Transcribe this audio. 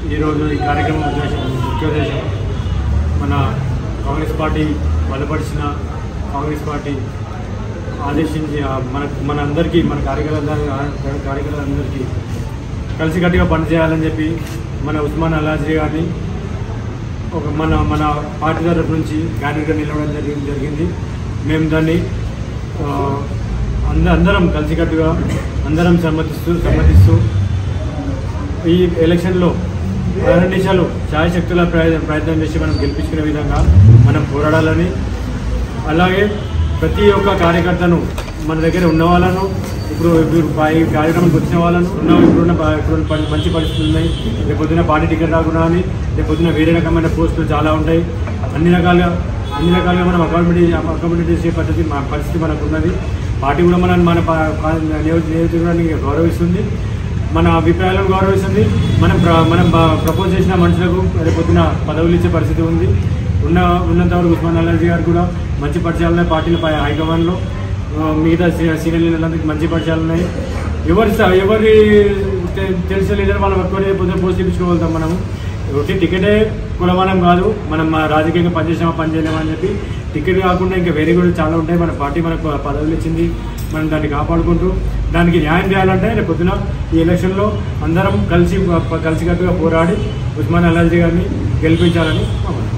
ఈరోజు ఈ కార్యక్రమం ఉద్దేశం ముఖ్య ఉద్దేశం మన కాంగ్రెస్ పార్టీ బలపరిచిన కాంగ్రెస్ పార్టీ ఆదేశించి ఆ, మన మన అందరికీ మన కార్యకర్తలందరికీ కార్యకర్తలందరికీ కలిసికట్టుగా పనిచేయాలని చెప్పి మన ఉస్మాన్ అలాజీ గారిని ఒక మన మన పార్టీ తరఫు నుంచి క్యాండిడేట్గా నిలవడం జరిగింది జరిగింది మేము దాన్ని ఆ, అంద అందరం కలిసికట్టుగా అందరం సమ్మతిస్తూ సమ్మతిస్తూ ఈ ఎలక్షన్లో నిమిషాలు ఛాయశక్తుల ప్రయత్నం ప్రయత్నం చేసి మనం గెలిపించుకునే విధంగా మనం పోరాడాలని అలాగే ప్రతి ఒక్క కార్యకర్తను మన దగ్గర ఉన్న వాళ్ళను ఇప్పుడు ఇప్పుడు పా- ఈ కార్యక్రమానికి వచ్చిన వాళ్ళను ఉన్న ఇప్పుడున్న పా- ఇప్పుడున్న పరి- మంచి పరిస్థితులు ఉన్నాయి రేపు పొద్దున పార్టీ టికెట్ రాకుండా అని రేపు పొద్దున వేరే రకమైన పోస్టులు చాలా ఉంటాయి అన్ని రకాలుగా అన్ని రకాలుగా మనం అకామిడేట్ అకామిడేట్ చేసే పద్ధతి మా పరిస్థితి మనకు ఉన్నది పార్టీ కూడా మన మన పా- పా- నియోజక నియోజకవర్గాన్ని గౌరవిస్తుంది మన అభిప్రాయాలను గౌరవిస్తుంది మనం ప్ర- మనం బ- ప్రపోజ్ చేసిన మనుషులకు రేపు పొద్దున పదవులు ఇచ్చే పరిస్థితి ఉంది ఉన్న ఉన్నంత వరకు ఉస్మాన్ అలర్జీ గారు కూడా మంచి పరిచయాలు ఉన్నాయి పార్టీల పై హైకమాండ్లో ఆ, మిగతా సీ- సీనియర్ లీడర్లందరికీ మంచి పరిచయాలు ఉన్నాయి ఎవరి స- ఎవరి తె- తెలిసిన లీడర్ వాళ్ళ ఒక్కడే పొద్దున పోస్ట్ చేయించుకోగలుగుతాం మనము ఒకటి టికెటే కులమానం కాదు మనం మా రాజకీయంగా పనిచేసామా పని చేయలేమా అని చెప్పి టికెట్ కాకుండా ఇంకా వేరే కూడా చాలా ఉంటాయి మన పార్టీ మనకు పదవులు ఇచ్చింది మనం దాన్ని కాపాడుకుంటూ దానికి న్యాయం చేయాలంటే రేపు పొద్దున ఈ ఎలక్షన్లో అందరం కలిసి కలిసికట్టుగా పోరాడి ఉస్మాన్ అలర్జీ గారిని గెలిపించాలని మా మనవి.